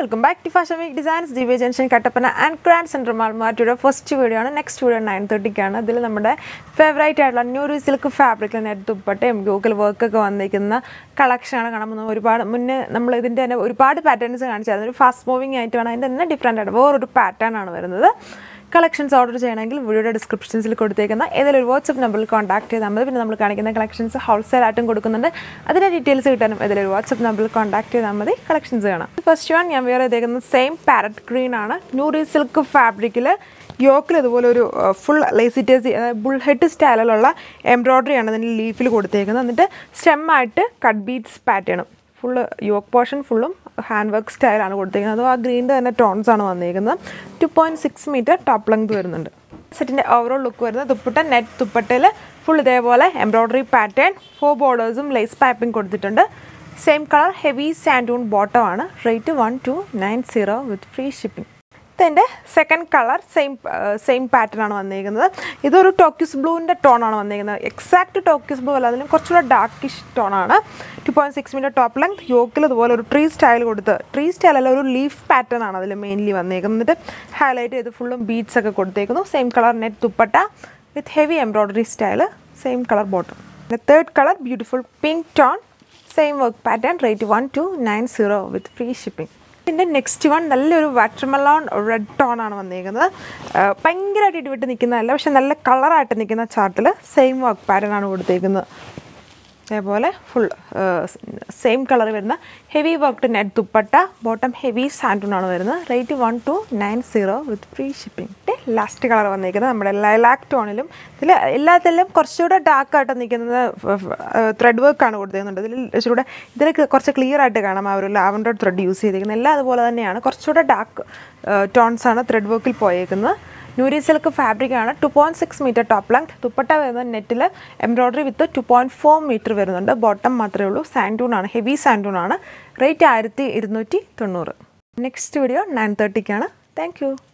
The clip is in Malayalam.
welcome back to fashion week designs Divya junction Kattappana and grand centre മാർമാറ്റിയുടെ ഫസ്റ്റ് വീഡിയോ ആണ് നെക്സ്റ്റ് വീഡിയോ നയൻ തേർട്ടിക്കാണ് ഇതിൽ നമ്മുടെ ഫേവറേറ്റ് ആയിട്ടുള്ള ന്യൂറി സിൽക്ക് ഫാബ്രിക്കിൽ നെറ്റ് ദുപ്പട്ടയും ഗൂഗിൾ വർക്കൊക്കെ വന്നിരിക്കുന്ന കളക്ഷനാണ് കാണാൻ പോകുന്നത് ഒരുപാട് മുന്നേ നമ്മൾ ഇതിൻ്റെ തന്നെ ഒരുപാട് പാറ്റേൺസ് കാണിച്ചായിരുന്നു ഒരു ഫാസ്റ്റ് മൂവിങ് ആയിട്ടാണ് അതിൻ്റെ തന്നെ ഡിഫറെൻ്റ് ആയിട്ട് വേറൊരു പാറ്റേൺ ആണ് വരുന്നത് കളക്ഷൻസ് ഓർഡർ ചെയ്യണമെങ്കിൽ വീഡിയോയുടെ ഡിസ്ക്രിപ്ഷൻസിൽ കൊടുത്തേക്കുന്ന ഏതെങ്കിലും ഒരു വാട്സപ്പ് നമ്പറിൽ കോൺടാക്ട് ചെയ്താൽ മതി പിന്നെ നമ്മൾ കാണിക്കുന്ന കളക്ഷൻസ് ഹോൾസെയിൽ ആയിട്ടും കൊടുക്കുന്നുണ്ട് അതിൻ്റെ ഡീറ്റെയിൽസ് കിട്ടാനും ഏതെങ്കിലും ഒരു വാട്സപ്പ് നമ്പറിൽ കോൺടാക്ട് ചെയ്താൽ മതി കളക്ഷൻസ് കാണാം ഫസ്റ്റ് വൺ ഞാൻ വേറെ ചെയ്തേക്കുന്നത് സെയിം പാരറ്റ് ഗ്രീൻ ആണ് ന്യൂറി സിൽക്ക് ഫാബ്രിക്കിൽ യോക്കിൽ ഇതുപോലെ ഒരു ഫുൾ ലേസിറ്റേസി അതായത് ബുൾ ഹെഡ് സ്റ്റൈലിലുള്ള എംബ്രോയ്ഡറി ആണ് അതിൻ്റെ ലീഫിൽ കൊടുത്തേക്കുന്നത് എന്നിട്ട് സ്റ്റെമ്മായിട്ട് കട്ട് ബീറ്റ്സ് പാറ്റേണും ഫുള്ള് യോക്ക് പോർഷൻ ഫുള്ളും ഹാൻഡ് വർക്ക് സ്റ്റൈലാണ് കൊടുത്തിരിക്കുന്നത് അതും ആ ഗ്രീൻ്റെ തന്നെ ടോൺസ് ആണ് വന്നിരിക്കുന്നത് two point six metre top length വരുന്നുണ്ട് സെറ്റിൻ്റെ ഓവറോൾ ലുക്ക് വരുന്നത് ദുപ്പട്ട നെറ്റ് ദുപ്പട്ടയിൽ ഫുൾ ഇതേപോലെ എംബ്രോയ്ഡറി പാറ്റേൺ ഫോർ ബോർഡേഴ്സും ലേസ് പൈപ്പിംഗ് കൊടുത്തിട്ടുണ്ട് same colour heavy santoon bottom ആണ് rate one two nine zero with free shipping ഇതിൻ്റെ second colour same same pattern ആണ് വന്നിരിക്കുന്നത് ഇതൊരു ടോക്കിസ് ബ്ലൂവിൻ്റെ ടോണാണ് വന്നിരിക്കുന്നത് എക്സാക്ട് ടോക്കിസ് ബ്ലൂ അല്ല അതിന് കുറച്ചുകൂടെ ഡാർക്കിഷ് ടോണാണ് two point six metre top length യോക്കിൽ ഇതുപോലെ ഒരു ട്രീ സ്റ്റൈൽ കൊടുത്ത് ട്രീ സ്റ്റൈൽ അല്ല ഒരു ലീഫ് പാറ്റേൺ ആണ് അതിൽ മെയിൻലി വന്നിരിക്കുന്നത് എന്നിട്ട് ഹൈലൈറ്റ് ചെയ്ത് ഫുള്ളും ബീഡ്സ് ഒക്കെ കൊടുത്തേക്കുന്നു same colour net dupatta with heavy embroidery style same colour bottom third colour beautiful pink tone same work pattern rate one two nine zero with free shipping ഇതിൻ്റെ നെക്സ്റ്റ് വൺ നല്ലൊരു വാട്ടർമെലോൺ റെഡ് ടോൺ ആണ് വന്നിരിക്കുന്നത് ഭയങ്കരമായിട്ട് ഇടിവിട്ട് നിൽക്കുന്നതല്ല പക്ഷെ നല്ല കളറായിട്ട് നിൽക്കുന്ന ചാർട്ടിൽ സെയിം വർക്ക് പാറ്റേൺ ആണ് കൊടുത്തേക്കുന്നത് അതേപോലെ ഫുൾ സെയിം കളർ വരുന്ന heavy worked net dupatta bottom heavy santoon ആണ് വരുന്നത് rate one two nine zero with free shipping last colour വന്നിരിക്കുന്നത് നമ്മുടെ ലൈലാക്ക് ടോണിലും ഇതിൽ എല്ലാത്തിലും കുറച്ചുകൂടെ ഡാർക്ക് ആയിട്ട് നിൽക്കുന്നത് ത്രെഡ് വർക്കാണ് കൊടുത്തിരിക്കുന്നത് ഇതിൽ ഇച്ചിരൂടെ ഇതിൽ കുറച്ച് ക്ലിയർ ആയിട്ട് കാണാം ആ ഒരു ലാവൻഡർ ത്രെഡ് യൂസ് ചെയ്തിരിക്കുന്നത് എല്ലാം അതുപോലെ തന്നെയാണ് കുറച്ചുകൂടെ ഡാർക്ക് ടോൺസ് ആണ് ത്രെഡ് വർക്കിൽ പോയേക്കുന്നത് ന്യൂരി സിൽക്ക് ഫാബ്രിക് ആണ് two point six metre top length dupatta വരുന്നത് നെറ്റിൽ embroidery with two point four metre വരുന്നുണ്ട് ബോട്ടം മാത്രമേ ഉള്ളൂ സാൻഡൂൺ ആണ് ഹെവി സാൻഡൂൺ ആണ് റേറ്റ് ആയിരത്തി ഇരുന്നൂറ്റി തൊണ്ണൂറ് നെക്സ്റ്റ് വീഡിയോ നയൻ തേർട്ടിക്കാണ് താങ്ക് യു